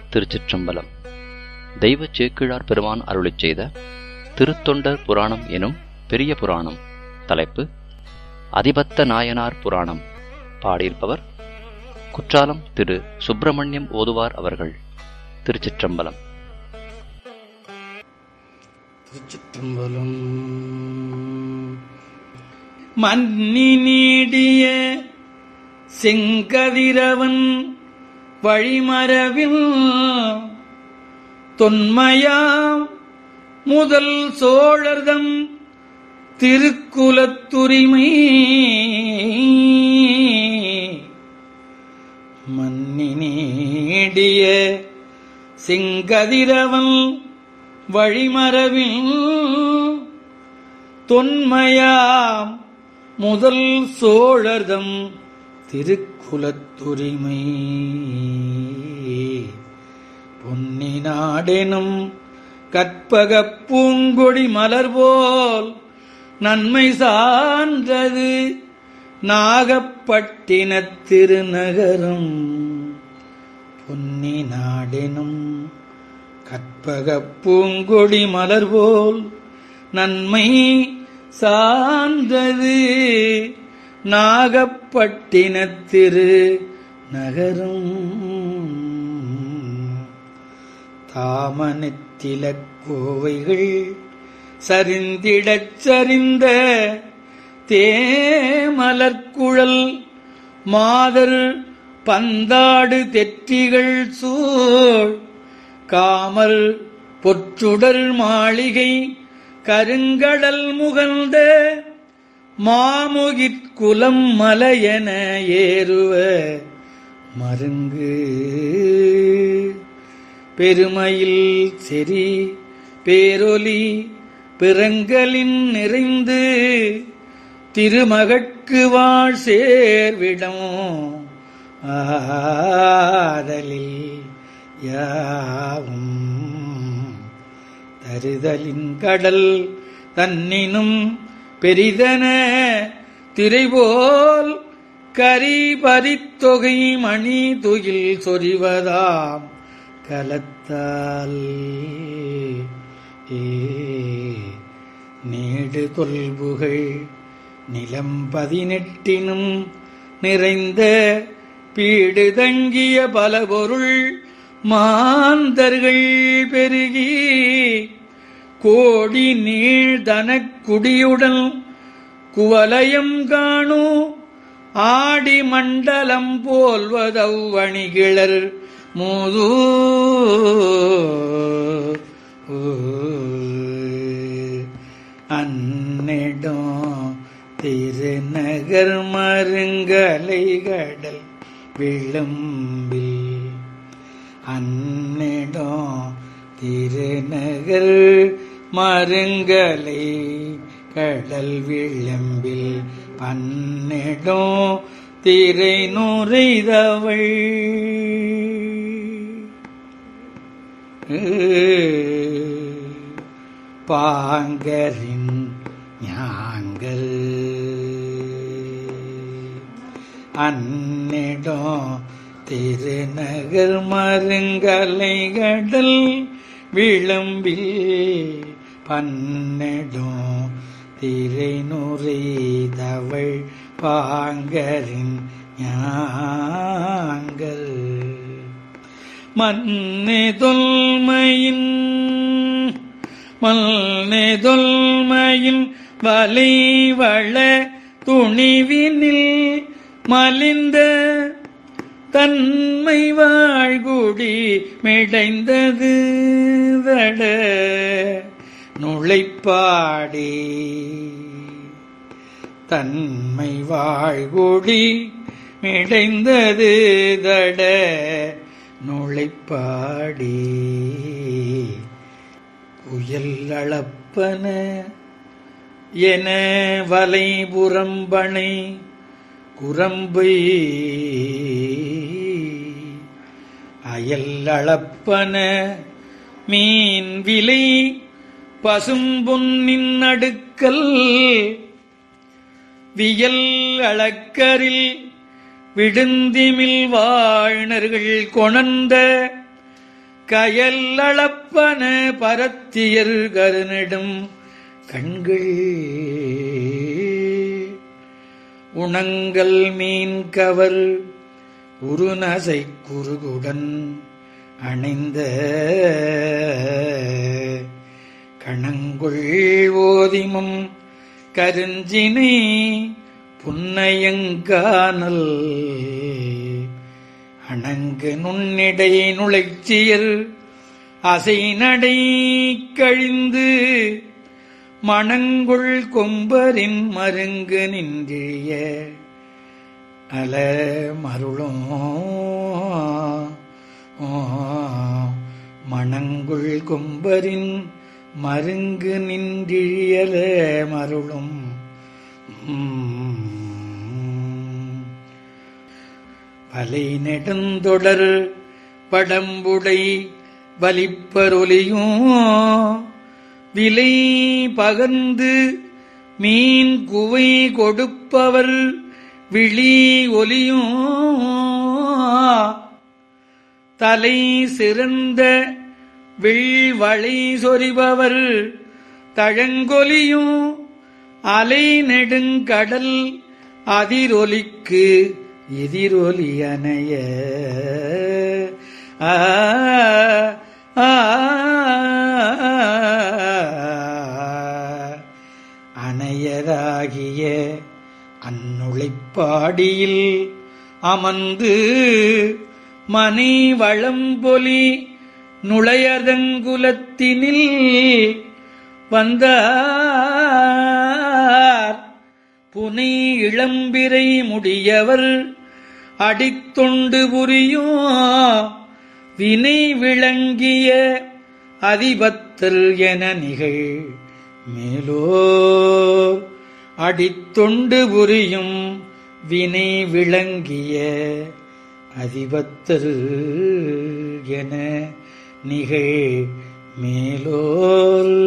திருச்சிற்றம்பலம் தெய்வ சேக்கிழார் பெருமான் அருளிச் செய்த திருத்தொண்டர் புராணம் எனும் பெரிய புராணம் தலைப்பு அதிபத்த நாயனார் புராணம் பாடியிருப்பவர் குற்றாலம் திரு சுப்பிரமணியம் ஓதுவார் அவர்கள் திருச்சிற்றம்பலம் திருச்சிற்றம்பலம் மன்னி நீடிய செங்கதிரவன் வழிமரவில் தொன்மையாம் முதல் சோழர்தம் திருக்குலத்துரிமை மன்னி நீடிய செங்கதிரவன் வழிமரவில் தொன்மையாம் முதல் சோழர்தம் திருக்குலத்துரிமை பொன்னி நாடெனும் கற்பகப் பூங்கொடி மலர்போல் நன்மை சார்ந்தது நாகப்பட்டினத் திருநகரம் பொன்னி நாடெனும் கற்பகப் பூங்கொடி மலர்போல் நன்மை சார்ந்தது நாகப்பட்டினத்திரு நகரும் தாமனத்திலக் கோவைகள் சரிந்திடச் சரிந்த தேமலர்குழல் மாதர் பந்தாடு தெற்றிகள் சூழ் காமர் பொற்றுடர் மாளிகை கருங்கடல் முகழ்ந்த மாமுகிற்குலம் மலையென ஏறுவ மருங்கு பெருமையில் செறி பேரொலி பிறங்கலின் நிறைந்து திருமகட்கு வாழ் சேர்விடம் ஆதலில் யாவும் தருதலின் கடல் தன்னினும் பெரிதன திரைபோல் கரி பரித்தொகை மணி துகில் சொரிவதாம் கலத்தால் ஏ நீடு தொல்புகள் நிலம் பதினெட்டினும் நிறைந்த பீடு தங்கிய பல பொருள் மாந்தர்கள் பெருகி கோடி நீள் தனக்குடியுடன் குவலயம் காணு ஆடி மண்டலம் போல்வதவ்வணிகிளர் மூதூ அன்னிடம் திருநகர் மருங்கலை கடல் விளம்பில் அன்னிடம் திருநகர் மருங்கலை கடல் விளம்பில் பன்னிடம் திரை நுரைதவள் பாங்கரின் ஞாங்கள் அன்னிடம் திருநகர் மருங்கலை கடல் விளம்பில் பன்னெடும் திரை நுரைதவள் பாங்கரின் ஞாங்கள் மன்னே தொல்மையின் மல்னே தொல்மையின் வலைவள துணிவினில் மலிந்த தன்மை வாழ்குடி மிடைந்தது தட நுழைப்பாடி தன்மை வாழ்குடி மிடைந்தது தட நுழைப்பாடி புயல் அளப்பன என வலை புறம்பனை குரம்பை அயல் அளப்பன மீன் விலை பசும்பொன்னின் அடுக்கல் வியல் அளக்கரில் விடுந்திமில் வாழ்ணர்கள் கொணர்ந்த கயல் அளப்பன பரத்தியர் கருநெடும் கண்கள் உணங்கல் மீன் கவர் உருநசை குறுகுடன் அணைந்த கணங்குள் ஓதிமும் கருஞ்சினை புன்னையங்கானல் அணங்கு நுண்ணிடை நுழைச்சியர் அசை நடை கழிந்து மணங்குள் கொம்பரின் மருங்கு நின்றிய அல மருளும் மணங்குள் கொம்பரின் மருங்கு நின்றியல மருளும் பலை நெடுந்தொடர் படம்புடை வலிப்பரொலியும் விலை பகர்ந்து மீன் குவை கொடுப்பவர் விழி ஒலியும் தலை சிறந்த விழ்வளை சொறிபவர் தழங்கொலியும் அலை நெடுங்கடல் அதிரொலிக்கு எதிரொலி அணைய ஆ ஆ, அணையராகிய அந்நுழைப்பாடியில் அமர்ந்து மனை வளம்பொலி நுழையதங்குலத்தினில் வந்தார் புனை இளம்பிரை முடியவர் அடித்தொண்டு புரியும் வினை விளங்கிய அதிபத்தல் என நிகழ் மேலோர் அடித்தொண்டு புரியும் வினை விளங்கிய அதிபத்தல் என நிகழ் மேலோர்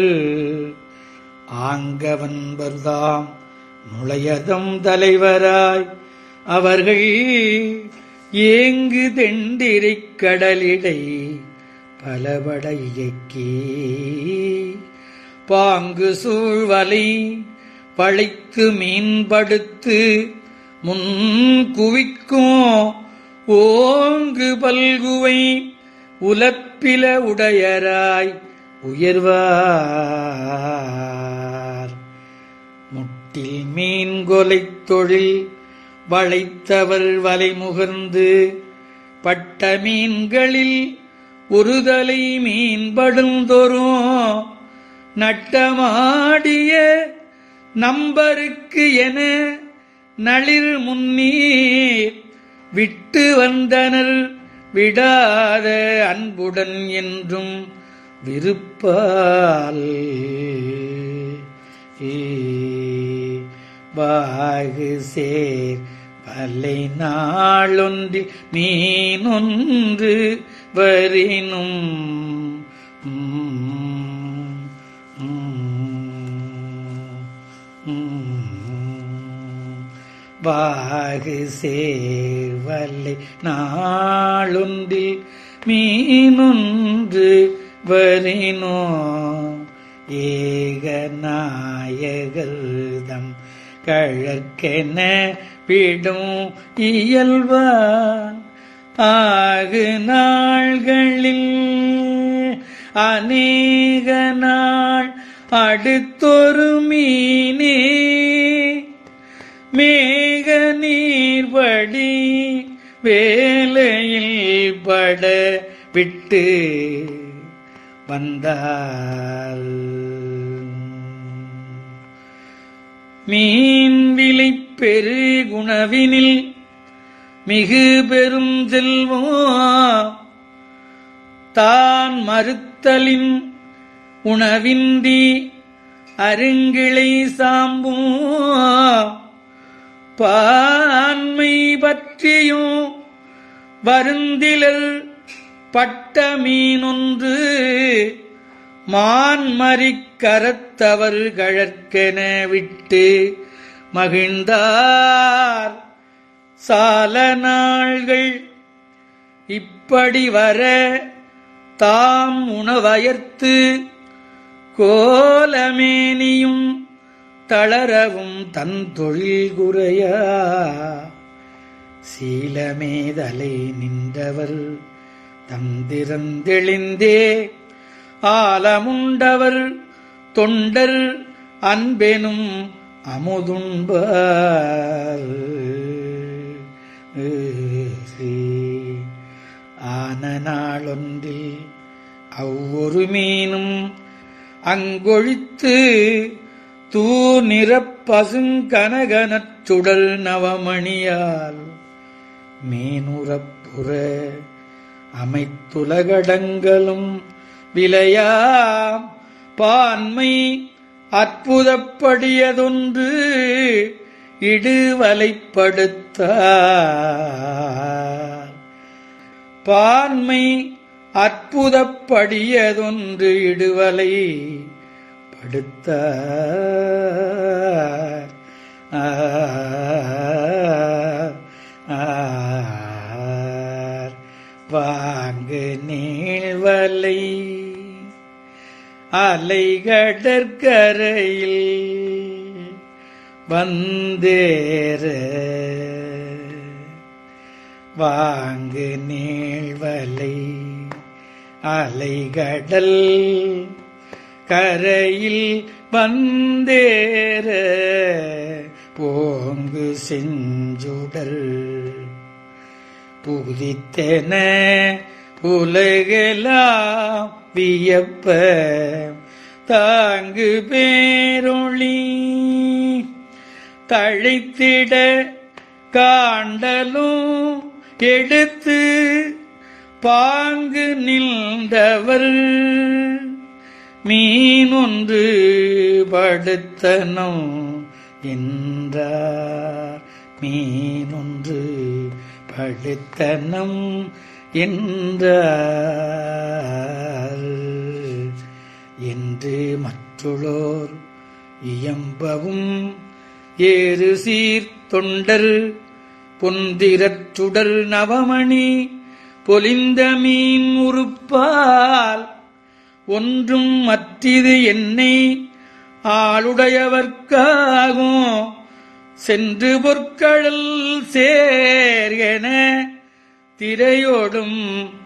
ஆங்கவன்பர்தாம் நுழையதம் தலைவராய் அவர்கள் ஏங்கு தெண்டிரைக் கடலிடை பலபட இயக்கி பாங்கு சூழ்வலை பழைத்து மீன்படுத்து முன் குவிக்கும் ஓங்கு பல்குவை உலப்பில உடையராய் உயர்வார் முட்டில் மீன் கொலைத் தொழில் வளைத்தவர் வலை முகர்ந்து பட்ட மீன்களில் ஒருதலை மீன்படுந்தோறும் நட்டமாடிய நம்பருக்கு என நளிர் முன்னீர் விட்டு வந்தனர் விடாத அன்புடன் என்றும் விருப்பால் ஏ, வாகு சேர் பல்லை நாளொன்றில் மீனொன்று வரினும் உம், உம், உம். வாகு சேர்வல்லை நாளொன்றில் மீனொன்று வரினோ ஏகநாயகர்தம் கழற்கென விடும் இயல்பான் ஆகு நாள்களில் அநேக நாள் அடுத்தொரு மீனே மேக நீர்படி வேலையில் பட விட்டு வந்தால் மீன் விலை பெரு குணவினில் மிகு பெரும் செல்வம் தான் மறுத்தலின் உணவின்றி அருங்கிளை சாம்பும் பான்மை பற்றியும் வருந்திலர் பட்ட மீனொன்று மான்மறிக் கரத்தவர் கழற்கென விட்டு மகிழ்ந்தார் சால நாள்கள் இப்படி வர தாம் உணவயர்த்து கோலமேனியும் தளரவும் தன் தொழில் குறையா சீலமேதலை நின்றவர் தந்திரந்தெளிந்தே ஆலமுண்டவர் தொண்டர் அன்பெனும் அமுதுண்பார் ஆன நாளொன்றில் அவ்வொரு மீனும் அங்கொழித்து தூ நிறப்பசுங்கனகனச் சுடல் நவமணியால் மீனுறப்புற அமைத்துலகடங்களும் விலையாம் பான்மை அற்புதப்படியதொன்று இடுவலைப்படுத்த பான்மை அற்புதப்படியதொன்று இடுவலை படுத்த வாங்கு நீழ்வலை அலைகடற்கரையில் வந்தேற வாங்கு நீழ்வலை அலைகடல் கரையில் வந்தேற போங்கு செஞ்சுடல் புதித்தென உலகெல்லாம் வியப்ப தாங்கு பேரொளி தழைத்திட காண்டலும் எடுத்து பாங்கு நின்றவர் மீனொன்று படுத்தனம் என்றார் மீனொன்று படுத்தனம் என்றார் என்று மற்றுளோர் இயம்பவும் ஏறு சீர் தொண்டர் பொந்திரச்சுடர் நவமணி பொலிந்த மீன் உறுப்பால் ஒன்றும் மற்றிது என்னை ஆளுடையவர்க்காகும் சென்று பொற்கடல் சேர்கென திரையோடும்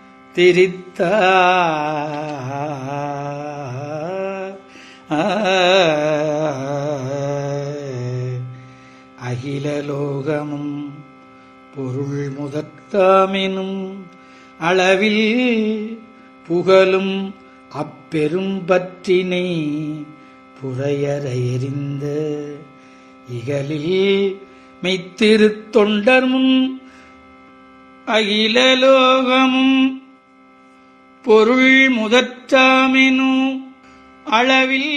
திரித்தார் அகிலலோகமும் பொருள் முதத்தாமினும் அளவில் புகழும் அப்பெரும் பற்றினை புறையற எறிந்த இகலில் மெய்த்திருத் தொண்டர் முன் அகிலலோகமும் பொருள் முதற்றாமெனும் அளவில்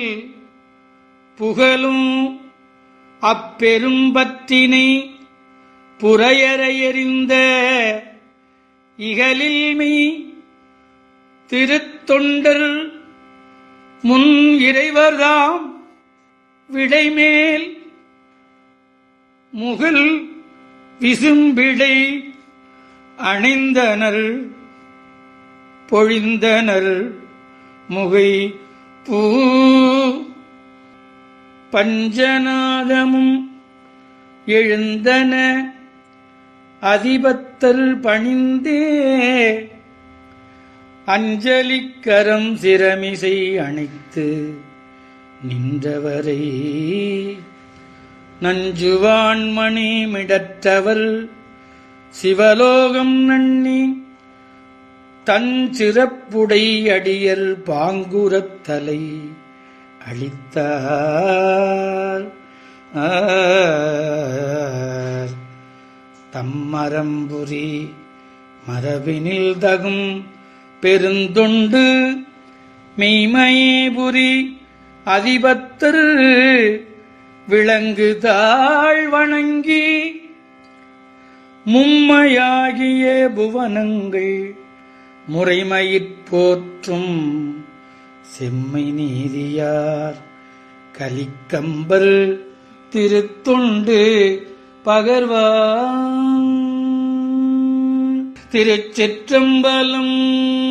புகழும் அப்பெரும் பற்றினை புறையற எறிந்த இகலில்மை திருத்தொண்டர் முன் இறைவர்தாம் விடைமேல் முகில் விசும்பிடை அணிந்தனர் பொழிந்தனர் முகை பூ பஞ்சநாதமும் எழுந்தன அதிபத்தர் பணிந்தே அஞ்சலிக்கரம் சிரமிசை அணைத்து நின்றவரை நஞ்சுவான்மணி மிடற்றவர் சிவலோகம் நன்னி தன் சிறப்புடை அடியர் பாங்குரத் தலை அளித்தார் ஆர். தம்மரம்புரி மரபினில் தகும் பெருந்தொண்டு மெய்மயேபுரி அதிபத்தர் விளங்கு தாழ் வணங்கி மும்மையாகிய புவனங்கள் முறைமயிற் போற்றும் செம்மை நீதியார் கலிக்கம்பர் திருத்தொண்டு பகர்வான் திருச்சிற்றம்பலம்